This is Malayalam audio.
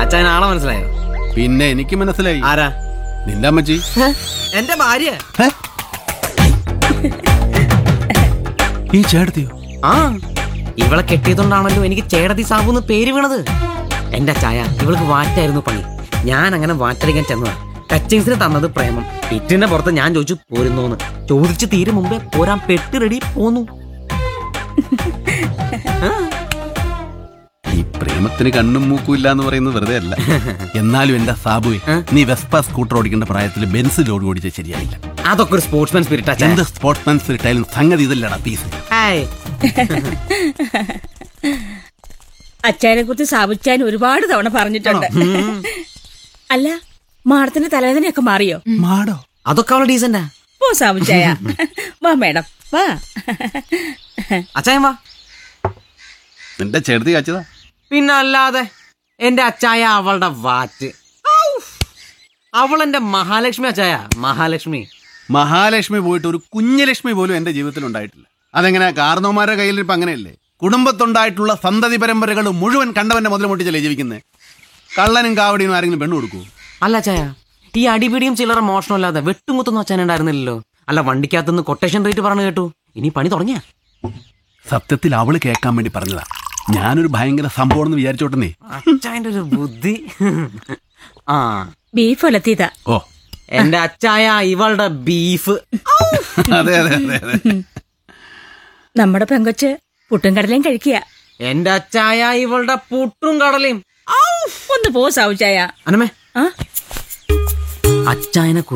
അച്ഛൻ ആളെ മനസ്സിലായോ പിന്നെ എനിക്ക് മനസ്സിലായി ആരാ നിന്റെ അമ്മച്ചി എന്റെ ഭാര്യ ഹേ? ഈ ചേട്ടത്തിയോ ആ ഇവളെ കെട്ടിയതുകൊണ്ടാണല്ലോ എനിക്ക് ചേടതി സാബു എന്ന് പേര് വീണത് എന്റെ ചായ ഇവൾക്ക് വാറ്റായിരുന്നു പണി ഞാൻ അങ്ങനെ വാറ്റടിക്കാൻ ചെന്നതാ ടച്ചിങ്സിന് തന്നത് പ്രേമം പിറ്റിന്റെ പുറത്ത് ഞാൻ ചോദിച്ചു പോരുന്നോന്ന് ചോദിച്ചു തീരെ മുമ്പേ പോരാൻ പെട്ട് റെഡി പോന്നു ഈ പ്രേമത്തിന് കണ്ണും മൂക്കും ഇല്ല എന്ന് പറയുന്നത് വെറുതെ അല്ല എന്നാലും എന്റെ സാബുവെ നീ വെസ്പ സ്കൂട്ടർ ഓടിക്കേണ്ട പ്രായത്തിൽ ബെൻസ് ലോഡ് ഓടിച്ച ശരിയായില്ല അതൊക്കെ ഒരു സ്പോർട്സ്മാൻ സ്പിരിറ്റ് അച്ഛൻ എന്ത് സ്പോർട്സ്മാൻ സ്പിരിറ്റായാലും സംഗതി ഇതല്ലടാ പീസ് ഹായ് അച്ചായനെ കുറിച്ച് സ്ഥാപിച്ചാൻ ഒരുപാട് തവണ പറഞ്ഞിട്ടുണ്ട് അല്ല മാഡത്തിന്റെ തലവേദനയൊക്കെ മാറിയോ മാടോ അതൊക്കെ അവളെ ഡീസന്റാ പോ സാബുച്ചായ വാ മേഡം വാ അച്ചായൻ വാ നിന്റെ ചേട്ടത്തി കാച്ചതാ പിന്നെ അല്ലാതെ എന്റെ അച്ചായ അവളുടെ വാറ്റ് ഔ! അവൾ എന്റെ മഹാലക്ഷ്മി അച്ചായ മഹാലക്ഷ്മി മഹാലക്ഷ്മി പോയിട്ട് ഒരു കുഞ്ഞലക്ഷ്മി പോലും എന്റെ ജീവിതത്തിൽ ഉണ്ടായിട്ടില്ല അതെങ്ങനെ കാർന്നോമാരുടെ കയ്യിലിരിപ്പ് അങ്ങനെയല്ലേ കുടുംബത്തുണ്ടായിട്ടുള്ള സന്തതി പരമ്പരകൾ മുഴുവൻ കണ്ടവന്റെ മുതൽ മുട്ടിച്ചല്ലേ ജീവിക്കുന്നത് കള്ളനും കാവടിയും ആരെങ്കിലും പെണ്ണു കൊടുക്കൂ അല്ല അച്ചായ ഈ അടിപിടിയും ചില്ലറ മോഷണമല്ലാതെ വെട്ടുമുത്തൊന്നും അച്ഛൻ ഉണ്ടായിരുന്നില്ലല്ലോ അല്ല വണ്ടിക്കകത്തുനിന്ന് കൊട്ടേഷൻ റേറ്റ് പറഞ്ഞു കേട്ടു ഇനി പണി തുടങ്ങിയ സത്യത്തിൽ അവള് കേൾക്കാൻ വേണ്ടി പറഞ്ഞതാ ഞാനൊരു ഭയങ്കര സംഭവം എന്ന് വിചാരിച്ചോട്ടെന്നേ അച്ചായന്റെ ഒരു ബുദ്ധി ആ ബീഫ് ഒലത്തിയതാ ഓ എന്റെ അച്ചായ ഇവളുടെ ബീഫ് അതെ അതെ അതെ അതെ നമ്മുടെ പെങ്കൊച്ച് പുട്ടും കടലയും കഴിക്കുക എന്റെ അച്ചായ ഇവളുടെ പുട്ടും കടലയും ഒന്ന് പോ സാബുച്ചായ അനമേ ആ അച്ചായനെ